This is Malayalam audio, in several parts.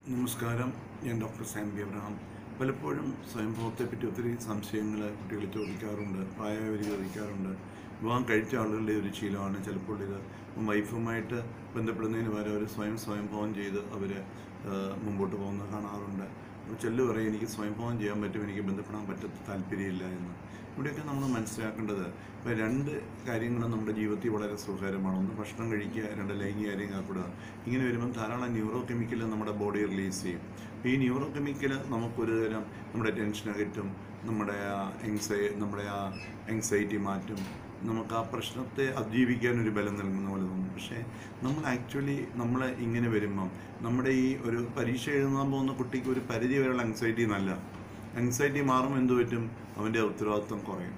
നമസ്കാരം ഞാൻ ഡോക്ടർ സാംബി അബ്രഹാം പലപ്പോഴും സ്വയംഭവത്തെപ്പറ്റി ഒത്തിരി സംശയങ്ങൾ കുട്ടികൾ ചോദിക്കാറുണ്ട് പ്രായമായവർ ചോദിക്കാറുണ്ട് വിവാഹം കഴിച്ച ആളുകളുടെ ഒരു ശീലമാണ് ചിലപ്പോൾ ഇത് വൈഫുമായിട്ട് ബന്ധപ്പെടുന്നതിന് പകരം അവർ സ്വയം സ്വയംഭവം ചെയ്ത് അവർ മുമ്പോട്ട് പോകുന്നത് കാണാറുണ്ട് അപ്പോൾ ചെല്ലു പറയും എനിക്ക് സ്വയംഭവം ചെയ്യാൻ പറ്റും എനിക്ക് ബന്ധപ്പെടാൻ പറ്റത്ത താല്പര്യമില്ല എന്ന് ഇവിടെയൊക്കെ നമ്മൾ മനസ്സിലാക്കേണ്ടത് ഇപ്പോൾ രണ്ട് കാര്യങ്ങളും നമ്മുടെ ജീവിതത്തിൽ വളരെ സുഖകരമാണ് ഒന്ന് ഭക്ഷണം കഴിക്കുക രണ്ട് ലൈംഗിക കാര്യം ഏർപ്പെടുക ഇങ്ങനെ വരുമ്പം ധാരാളം ന്യൂറോ കെമിക്കൽ നമ്മുടെ ബോഡി റിലീസ് ചെയ്യും അപ്പോൾ ഈ ന്യൂറോ കെമിക്കൽ നമുക്കൊരു തരം നമ്മുടെ ടെൻഷൻ അകറ്റും നമ്മുടെ ആ എങ്സൈ നമ്മുടെ ആ എങ്സൈറ്റി മാറ്റും നമുക്ക് ആ പ്രശ്നത്തെ അതിജീവിക്കാൻ ഒരു ബലം നൽകുന്ന പോലെ തോന്നും പക്ഷേ നമ്മൾ ആക്ച്വലി നമ്മൾ ഇങ്ങനെ വരുമ്പം നമ്മുടെ ഈ ഒരു പരീക്ഷ എഴുതാൻ പോകുന്ന കുട്ടിക്ക് ഒരു പരിധി വരെയുള്ള അങ്സൈറ്റി നല്ല അങ്സൈറ്റി മാറുമ്പോൾ എന്ത് പറ്റും അവൻ്റെ ഉത്തരവാദിത്വം കുറയും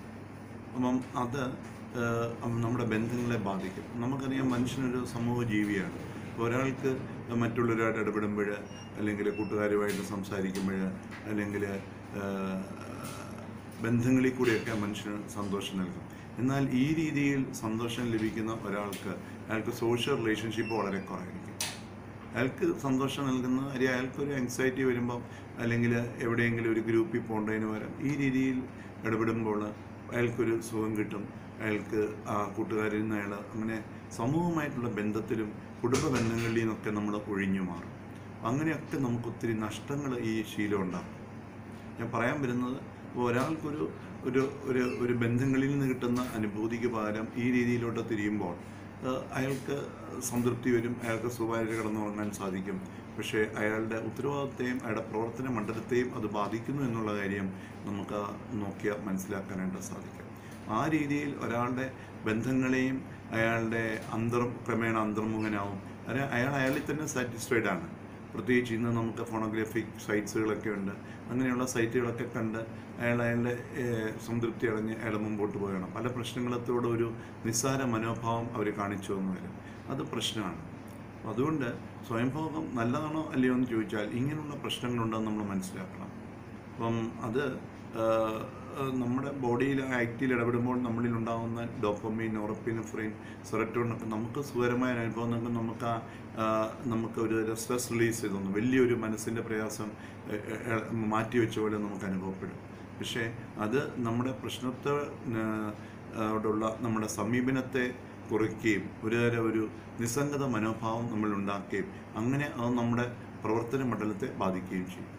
അപ്പം അത് ഏഹ്, അവൻ നമ്മുടെ ബന്ധങ്ങളെ ബാധിക്കും നമുക്കറിയാം മനുഷ്യനൊരു സമൂഹ ജീവിയാണ് ഇപ്പോൾ ഒരാൾക്ക് മറ്റുള്ളവരുമായിട്ട് ഇടപെടുമ്പോൾ അല്ലെങ്കിൽ കൂട്ടുകാരുമായിട്ട് സംസാരിക്കുമ്പോൾ അല്ലെങ്കിൽ ഏഹ്, ബന്ധങ്ങളിൽ കൂടിയൊക്കെ മനുഷ്യന് സന്തോഷം നൽകും എന്നാൽ ഈ രീതിയിൽ സന്തോഷം ലഭിക്കുന്ന ഒരാൾക്ക് അയാൾക്ക് സോഷ്യൽ റിലേഷൻഷിപ്പ് വളരെ കുറവായിരിക്കും അയാൾക്ക് സന്തോഷം നൽകുന്ന അല്ലെങ്കിൽ അയാൾക്കൊരു ആങ്സൈറ്റി വരുമ്പം അല്ലെങ്കിൽ എവിടെയെങ്കിലും ഒരു ഗ്രൂപ്പിൽ പോകേണ്ടതിന് പകരം ഈ രീതിയിൽ ഇടപെടുമ്പോൾ അയാൾക്കൊരു സുഖം കിട്ടും അയാൾക്ക് ആ കൂട്ടുകാരിൽ നിന്ന് അയാൾ അങ്ങനെ സമൂഹമായിട്ടുള്ള ബന്ധത്തിലും കുടുംബ ബന്ധങ്ങളിൽ നിന്നൊക്കെ നമ്മൾ ഒഴിഞ്ഞു മാറും അങ്ങനെയൊക്കെ നമുക്ക് ഒത്തിരി നഷ്ടങ്ങൾ ഈ ശീലം ഉണ്ടാകും ഞാൻ പറയാൻ വരുന്നത് ഇപ്പോൾ ഒരാൾക്കൊരു ഒരു ഒരു ഒരു ബന്ധങ്ങളിൽ നിന്ന് കിട്ടുന്ന അനുഭൂതിക്ക് പകരം ഈ രീതിയിലോട്ട് തിരിയുമ്പോൾ ഏഹ്, അയാൾക്ക് സംതൃപ്തി വരും അയാൾക്ക് സുഖമായിട്ട് കിടന്നുറങ്ങാൻ സാധിക്കും പക്ഷേ അയാളുടെ ഉത്തരവാദിത്തെയും അയാളുടെ പ്രവർത്തന മണ്ഡലത്തെയും അത് ബാധിക്കുന്നു എന്നുള്ള കാര്യം നമുക്ക് നോക്കിയാൽ മനസ്സിലാക്കാനായിട്ട് സാധിക്കും ആ രീതിയിൽ ഒരാളുടെ ബന്ധങ്ങളെയും അയാളുടെ അന്തർ ക്രമേണ അന്തർമുഖനാവും അയാൾ അയാൾ അയാളിൽ തന്നെ സാറ്റിസ്ഫൈഡ് ആണ് പ്രത്യേകിച്ച് ഇന്ന് നമുക്ക് ഫോണോഗ്രാഫിക് സൈറ്റ്സുകളൊക്കെ ഉണ്ട് അങ്ങനെയുള്ള സൈറ്റുകളൊക്കെ കണ്ട് അയാൾ അയാളുടെ ഏഹ്, സംതൃപ്തി അടഞ്ഞ് അയാൾ മുമ്പോട്ട് പോകണം പല പ്രശ്നങ്ങളത്തോട് ഒരു നിസ്സാര മനോഭാവം അവർ കാണിച്ചു എന്ന് വരും അത് പ്രശ്നമാണ് അപ്പോൾ അതുകൊണ്ട് സ്വയംഭോഗം നല്ലതാണോ അല്ലയോ എന്ന് ചോദിച്ചാൽ ഇങ്ങനെയുള്ള പ്രശ്നങ്ങളുണ്ടെന്ന് നമ്മൾ മനസ്സിലാക്കണം അപ്പം അത് ആഹ്, ആഹ് നമ്മുടെ ബോഡിയിൽ ആക്റ്റിൽ ഇടപെടുമ്പോൾ നമ്മളിൽ ഉണ്ടാകുന്ന ഡോപ്പമീൻ നോറപ്പിനഫ്രീൻ സെറട്ടോൺ ഒക്കെ നമുക്ക് സുഖകരമായ ഒരു അനുഭവം നൽകും നമുക്ക് ആ ആഹ്, നമുക്ക് ഒരു സ്ട്രെസ് റിലീസ് ചെയ്ത് തോന്നും വലിയൊരു മനസ്സിൻ്റെ പ്രയാസം ഏഹ്, ഏഹ്, മാറ്റി വെച്ച പോലെ നമുക്ക് അനുഭവപ്പെടും പക്ഷേ അത് നമ്മുടെ പ്രശ്നത്തെ ആഹ്, ഓടുള്ള നമ്മുടെ സമീപനത്തെ കുറയ്ക്കുകയും ഒരു തരം ഒരു നിസ്സംഗത മനോഭാവം നമ്മൾ ഉണ്ടാക്കുകയും അങ്ങനെ അത് നമ്മുടെ പ്രവർത്തന മണ്ഡലത്തെ ബാധിക്കുകയും ചെയ്യും